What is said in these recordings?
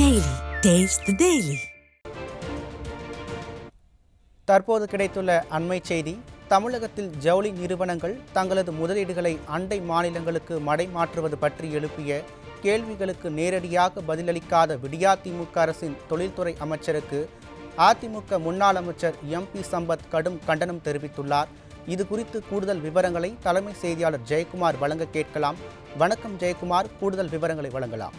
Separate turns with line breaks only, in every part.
Daily. Taste the Daily.
தற்போது கிடைத்துள்ள அண்மை செய்தி தமிழகத்தில் ஜவுளி நிறுவனங்கள் தங்களது முதலீடுகளை அண்டை மாநிலங்களுக்கு மடை மாற்றுவது பற்றி எழுப்பிய கேள்விகளுக்கு நேரடியாக பதிலளிக்காத விடியா திமுக அரசின் தொழில்துறை அமைச்சருக்கு அதிமுக முன்னாள் அமைச்சர் எம்பி சம்பத் கடும் கண்டனம் தெரிவித்துள்ளார் இது குறித்து கூடுதல் விவரங்களை தலைமை செய்தியாளர் ஜெயக்குமார் வழங்க கேட்கலாம் வணக்கம் ஜெயக்குமார் கூடுதல் விவரங்களை வழங்கலாம்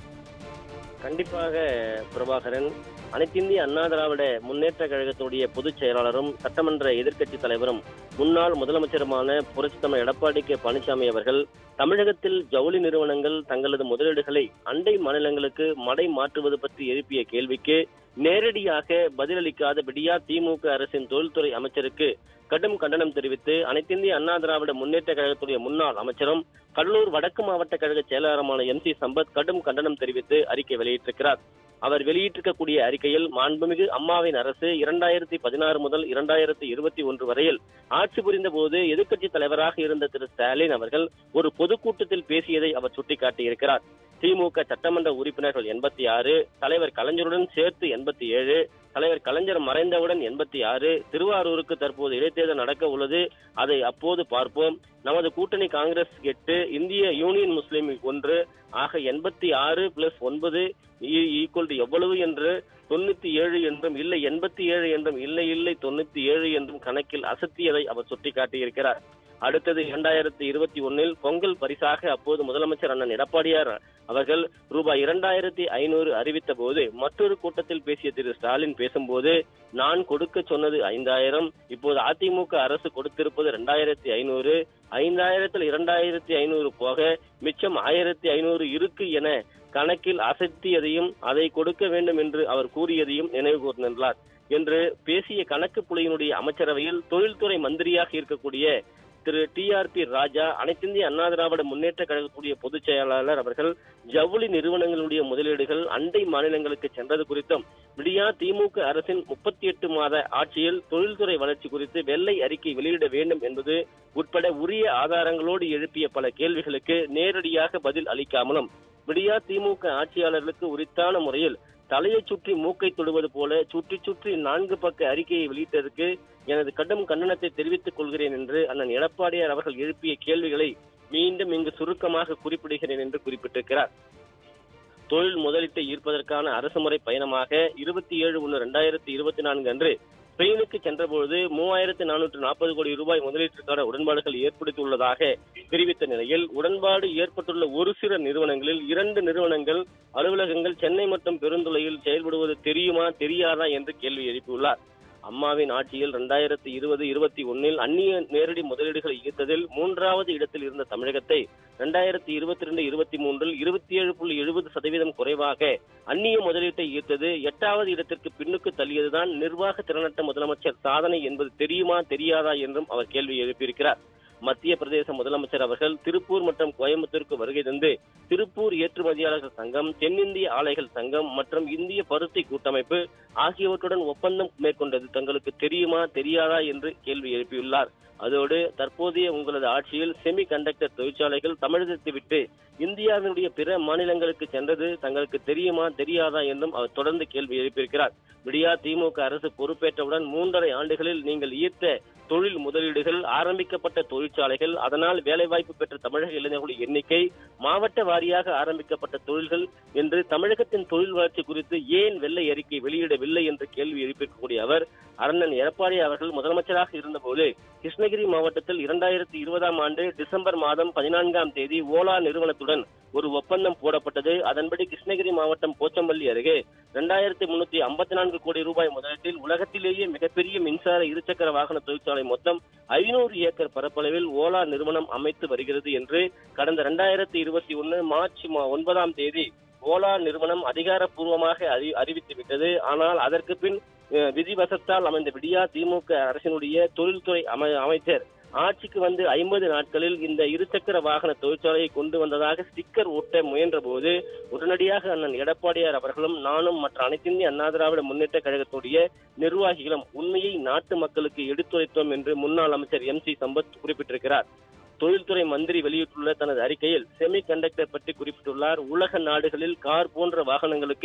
கண்டிப்பாக பிரபாகரன் அனைத்திந்திய அண்ணா திராவிட முன்னேற்ற கழகத்தினுடைய பொதுச் செயலாளரும் சட்டமன்ற எதிர்க்கட்சி தலைவரும் முன்னாள் முதலமைச்சருமான புரட்சித்தமிழ் எடப்பாடி கே பழனிசாமி அவர்கள் தமிழகத்தில் ஜவுளி நிறுவனங்கள் தங்களது முதலீடுகளை அண்டை மாநிலங்களுக்கு மடை மாற்றுவது பற்றி எழுப்பிய கேள்விக்கு நேரடியாக பதிலளிக்காத விடியா திமுக அரசின் தொழில்துறை அமைச்சருக்கு கடும் கண்டனம் தெரிவித்து அனைத்திந்திய அண்ணா திராவிட முன்னேற்ற கழகத்துடைய முன்னாள் அமைச்சரும் கடலூர் வடக்கு மாவட்ட கழக செயலாளருமான எம் சி சம்பத் கடும் கண்டனம் தெரிவித்து அறிக்கை வெளியிட்டிருக்கிறார் அவர் வெளியிட்டிருக்கக்கூடிய அறிக்கையில் மாண்புமிகு அம்மாவின் அரசு இரண்டாயிரத்தி பதினாறு முதல் இரண்டாயிரத்தி இருபத்தி ஒன்று வரையில் ஆட்சி புரிந்த போது எதிர்க்கட்சி தலைவராக இருந்த திரு ஸ்டாலின் அவர்கள் ஒரு பொதுக்கூட்டத்தில் பேசியதை அவர் சுட்டிக்காட்டியிருக்கிறார் திமுக சட்டமன்ற உறுப்பினர்கள் எண்பத்தி ஆறு தலைவர் கலைஞருடன் சேர்த்து எண்பத்தி ஏழு தலைவர் கலைஞர் மறைந்தவுடன் எண்பத்தி ஆறு திருவாரூருக்கு தற்போது இடைத்தேர்தல் நடக்க உள்ளது அதை அப்போது பார்ப்போம் நமது கூட்டணி காங்கிரஸ் எட்டு இந்திய யூனியன் முஸ்லீம் ஒன்று ஆக எண்பத்தி ஆறு பிளஸ் ஒன்பது ஈக்குவல் டு எவ்வளவு என்று தொண்ணூத்தி ஏழு என்றும் இல்லை எண்பத்தி ஏழு என்றும் இல்லை இல்லை தொண்ணூத்தி ஏழு என்றும் கணக்கில் அசத்தியதை அவர் சுட்டிக்காட்டியிருக்கிறார் அடுத்தது இரண்டாயிரத்தி இருபத்தி ஒன்னில் பொங்கல் பரிசாக அப்போது முதலமைச்சர் அண்ணன் எடப்பாடியார் அவர்கள் ரூபாய் இரண்டாயிரத்தி ஐநூறு அறிவித்த போது மற்றொரு கூட்டத்தில் பேசிய திரு ஸ்டாலின் பேசும்போது நான் கொடுக்க சொன்னது ஐந்தாயிரம் இப்போது அதிமுக அரசு கொடுத்திருப்பது இரண்டாயிரத்தி ஐநூறு ஐந்தாயிரத்தில் இரண்டாயிரத்தி ஐநூறு போக மிச்சம் ஆயிரத்தி ஐநூறு இருக்கு என கணக்கில் அசத்தியதையும் அதை கொடுக்க வேண்டும் என்று அவர் கூறியதையும் நினைவு கூர்ந்துள்ளார் என்று பேசிய கணக்கு புலியினுடைய அமைச்சரவையில் தொழில்துறை மந்திரியாக இருக்கக்கூடிய திரு டி ஆர் பி ராஜா அனைத்திந்திய அண்ணா திராவிட முன்னேற்ற கழகத்துடைய பொதுச் செயலாளர் அவர்கள் ஜவுளி நிறுவனங்களுடைய முதலீடுகள் அண்டை மாநிலங்களுக்கு சென்றது குறித்தும் விடியா திமுக அரசின் முப்பத்தி எட்டு மாத ஆட்சியில் தொழில்துறை வளர்ச்சி குறித்து வெள்ளை அறிக்கை வெளியிட வேண்டும் என்பது உட்பட உரிய ஆதாரங்களோடு எழுப்பிய பல கேள்விகளுக்கு நேரடியாக பதில் அளிக்காமலும் விடியா திமுக ஆட்சியாளர்களுக்கு உரித்தான முறையில் தலையை சுற்றி மூக்கை தொடுவது போல சுற்றி சுற்றி நான்கு பக்க அறிக்கையை வெளியிட்டதற்கு எனது கடும் கண்டனத்தை தெரிவித்துக் கொள்கிறேன் என்று அண்ணன் எடப்பாடியார் அவர்கள் எழுப்பிய கேள்விகளை மீண்டும் இங்கு சுருக்கமாக குறிப்பிடுகிறேன் என்று குறிப்பிட்டிருக்கிறார் தொழில் முதலீட்டை ஈர்ப்பதற்கான அரசுமுறை பயணமாக இருபத்தி ஏழு ஒன்று இரண்டாயிரத்தி இருபத்தி நான்கு அன்று ஸ்பெயினுக்கு சென்றபொழுது மூவாயிரத்து நானூற்று நாற்பது கோடி ரூபாய் முதலீட்டிற்கான உடன்பாடுகள் ஏற்படுத்தியுள்ளதாக தெரிவித்த நிலையில் உடன்பாடு ஏற்பட்டுள்ள ஒரு சில நிறுவனங்களில் இரண்டு நிறுவனங்கள் அலுவலகங்கள் சென்னை மற்றும் பெருந்துளையில் செயல்படுவது தெரியுமா தெரியாதா என்று கேள்வி எழுப்பியுள்ளார் அம்மாவின் ஆட்சியில் இரண்டாயிரத்தி இருபது இருபத்தி ஒன்னில் அந்நிய நேரடி முதலீடுகளை ஈர்த்ததில் மூன்றாவது இடத்தில் இருந்த தமிழகத்தை இரண்டாயிரத்தி இருபத்தி ரெண்டு இருபத்தி மூன்றில் இருபத்தி ஏழு புள்ளி எழுபது சதவீதம் குறைவாக அந்நிய முதலீட்டை ஈர்த்தது எட்டாவது இடத்திற்கு பின்னுக்கு தள்ளியதுதான் நிர்வாக திறனற்ற முதலமைச்சர் சாதனை என்பது தெரியுமா தெரியாதா என்றும் அவர் கேள்வி எழுப்பியிருக்கிறார் மத்திய பிரதேச முதலமைச்சர் அவர்கள் திருப்பூர் மற்றும் கோயம்புத்தூருக்கு வருகை தந்து திருப்பூர் ஏற்றுமதியாளர்கள் சங்கம் தென்னிந்திய ஆலைகள் சங்கம் மற்றும் இந்திய பருத்தி கூட்டமைப்பு ஆகியவற்றுடன் ஒப்பந்தம் மேற்கொண்டது தங்களுக்கு தெரியுமா தெரியாதா என்று கேள்வி எழுப்பியுள்ளார் அதோடு தற்போதைய உங்களது ஆட்சியில் செமி கண்டக்டர் தொழிற்சாலைகள் தமிழகத்தை விட்டு இந்தியாவினுடைய பிற மாநிலங்களுக்கு சென்றது தங்களுக்கு தெரியுமா தெரியாதா என்றும் அவர் தொடர்ந்து கேள்வி எழுப்பியிருக்கிறார் விடியா திமுக அரசு பொறுப்பேற்றவுடன் மூன்றரை ஆண்டுகளில் நீங்கள் ஈர்த்த தொழில் முதலீடுகள் ஆரம்பிக்கப்பட்ட தொழிற்சாலைகள் அதனால் வேலைவாய்ப்பு பெற்ற தமிழக இளைஞர்களுடைய எண்ணிக்கை மாவட்ட வாரியாக ஆரம்பிக்கப்பட்ட தொழில்கள் என்று தமிழகத்தின் தொழில் வளர்ச்சி குறித்து ஏன் வெள்ளை அறிக்கை வெளியிடவில்லை என்று கேள்வி எழுப்பியிருக்கக்கூடிய அவர் அண்ணன் எடப்பாடி அவர்கள் முதலமைச்சராக இருந்தபோது கிருஷ்ணகிரி மாவட்டத்தில் இரண்டாயிரத்தி இருபதாம் ஆண்டு டிசம்பர் மாதம் பதினான்காம் தேதி ஓலா நிறுவனத்துடன் ஒரு ஒப்பந்தம் போடப்பட்டது அதன்படி கிருஷ்ணகிரி மாவட்டம் போச்சம்பள்ளி அருகே இரண்டாயிரத்தி முன்னூத்தி ஐம்பத்தி நான்கு கோடி ரூபாய் முதலீட்டில் உலகத்திலேயே மிகப்பெரிய மின்சார இருசக்கர வாகன தொழிற்சாலை மொத்தம் ஐநூறு ஏக்கர் பரப்பளவில் ஓலா நிறுவனம் அமைத்து வருகிறது என்று கடந்த இரண்டாயிரத்தி இருபத்தி ஒன்னு மார்ச் ஒன்பதாம் தேதி ஓலா நிறுவனம் அதிகாரப்பூர்வமாக அறி அறிவித்து விட்டது ஆனால் அதற்கு பின் விதிவசத்தால் அமைந்த விடியா திமுக அரசினுடைய தொழில்துறை அமை அமைச்சர் ஆட்சிக்கு வந்து ஐம்பது நாட்களில் இந்த இருசக்கர வாகன தொழிற்சாலையை கொண்டு வந்ததாக ஸ்டிக்கர் ஒட்ட முயன்ற போது உடனடியாக அண்ணன் எடப்பாடியார் அவர்களும் நானும் மற்ற அனைத்திந்திய அண்ணா திராவிட முன்னேற்ற கழகத்துடைய நிர்வாகிகளும் உண்மையை நாட்டு மக்களுக்கு எடுத்துரைத்தோம் என்று முன்னாள் அமைச்சர் எம் சி சம்பத் குறிப்பிட்டிருக்கிறார் தொழில்துறை மந்திரி வெளியிட்டுள்ள தனது அறிக்கையில் செமி கண்டக்டர் பற்றி குறிப்பிட்டுள்ளார் உலக நாடுகளில் கார் போன்ற வாகனங்களுக்கு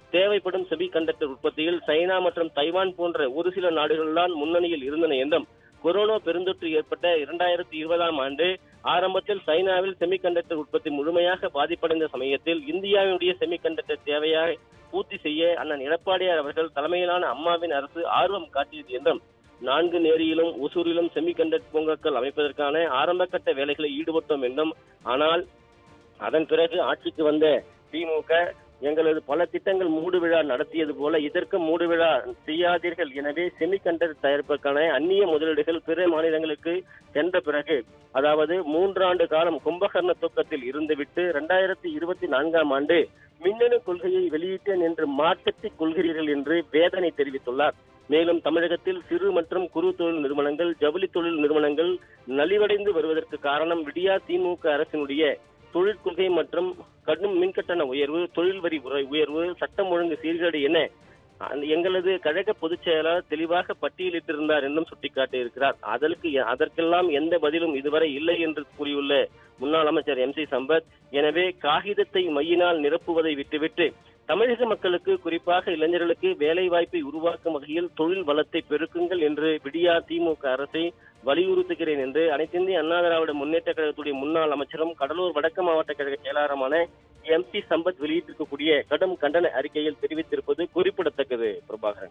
தேவைப்படும் செமி கண்டக்டர் உற்பத்தியில் சைனா மற்றும் தைவான் போன்ற ஒரு சில நாடுகள்தான் முன்னணியில் இருந்தன என்றும் கொரோனா பெருந்தொற்று ஏற்பட்ட இரண்டாயிரத்தி இருபதாம் ஆண்டு ஆரம்பத்தில் சைனாவில் செமிகண்டக்டர் உற்பத்தி முழுமையாக பாதிப்படைந்த சமயத்தில் இந்தியாவினுடைய செமிகண்டக்டர் தேவையாக பூர்த்தி செய்ய அண்ணன் எடப்பாடியார் அவர்கள் தலைமையிலான அம்மாவின் அரசு ஆர்வம் காட்டியது என்றும் நான்கு நேரியிலும் ஒசூரிலும் செமிகண்டக்டர் பூங்காக்கள் அமைப்பதற்கான ஆரம்பகட்ட வேலைகளை ஈடுபட்டோம் என்றும் ஆனால் அதன் பிறகு ஆட்சிக்கு வந்த திமுக எங்களது பல திட்டங்கள் மூடு விழா நடத்தியது போல இதற்கும் மூடு விழா செய்யாதீர்கள் எனவே செமிகண்டக்டர் தயாரிப்பதற்கான அந்நிய முதலீடுகள் பிற மாநிலங்களுக்கு சென்ற பிறகு அதாவது மூன்றாண்டு காலம் கும்பகர்ண தூக்கத்தில் இருந்துவிட்டு இரண்டாயிரத்தி இருபத்தி நான்காம் ஆண்டு மின்னணு கொள்கையை வெளியிட்டேன் என்று மாற்றத்திக் கொள்கிறீர்கள் என்று வேதனை தெரிவித்துள்ளார் மேலும் தமிழகத்தில் சிறு மற்றும் குறு தொழில் நிறுவனங்கள் ஜவுளி தொழில் நிறுவனங்கள் நலிவடைந்து வருவதற்கு காரணம் விடியா திமுக அரசினுடைய தொழிற்கொள்கை மற்றும் கடும் மின்கட்டண உயர்வு தொழில் வரி உர- உயர்வு சட்டம் ஒழுங்கு சீர்கேடு என அந்த எங்களது கழக பொதுச் செயலாளர் தெளிவாக பட்டியலிட்டிருந்தார் என்றும் சுட்டிக்காட்டியிருக்கிறார் அதற்கு அதற்கெல்லாம் எந்த பதிலும் இதுவரை இல்லை என்று கூறியுள்ள முன்னாள் அமைச்சர் எம் சி சம்பத் எனவே காகிதத்தை மையினால் நிரப்புவதை விட்டுவிட்டு தமிழக மக்களுக்கு குறிப்பாக இளைஞர்களுக்கு வேலை வாய்ப்பை உருவாக்கும் வகையில் தொழில் வளத்தை பெருக்குங்கள் என்று விடியா திமுக அரசை வலியுறுத்துகிறேன் என்று அனைத்திந்திய அண்ணா திராவிட முன்னேற்ற கழகத்துடைய முன்னாள் அமைச்சரும் கடலூர் வடக்கு மாவட்ட கழக செயலாளருமான எம் சி சம்பத் வெளியிட்டிருக்கக்கூடிய கடும் கண்டன அறிக்கையில் தெரிவித்திருப்பது குறிப்பிடத்தக்கது பிரபாகரன்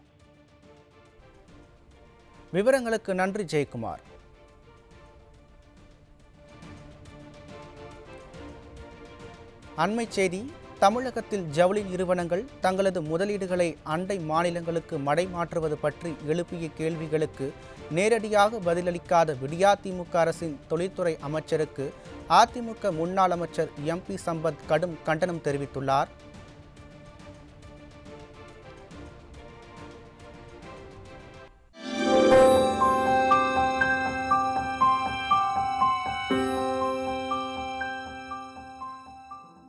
விவரங்களுக்கு நன்றி ஜெயக்குமார் அண்மைச் செய்தி தமிழகத்தில் ஜவுளி நிறுவனங்கள் தங்களது முதலீடுகளை அண்டை மாநிலங்களுக்கு மடை மாற்றுவது பற்றி எழுப்பிய கேள்விகளுக்கு நேரடியாக பதிலளிக்காத விடியா திமுக அரசின் தொழில்துறை அமைச்சருக்கு அதிமுக முன்னாள் அமைச்சர் எம்பி சம்பத் கடும் கண்டனம் தெரிவித்துள்ளார்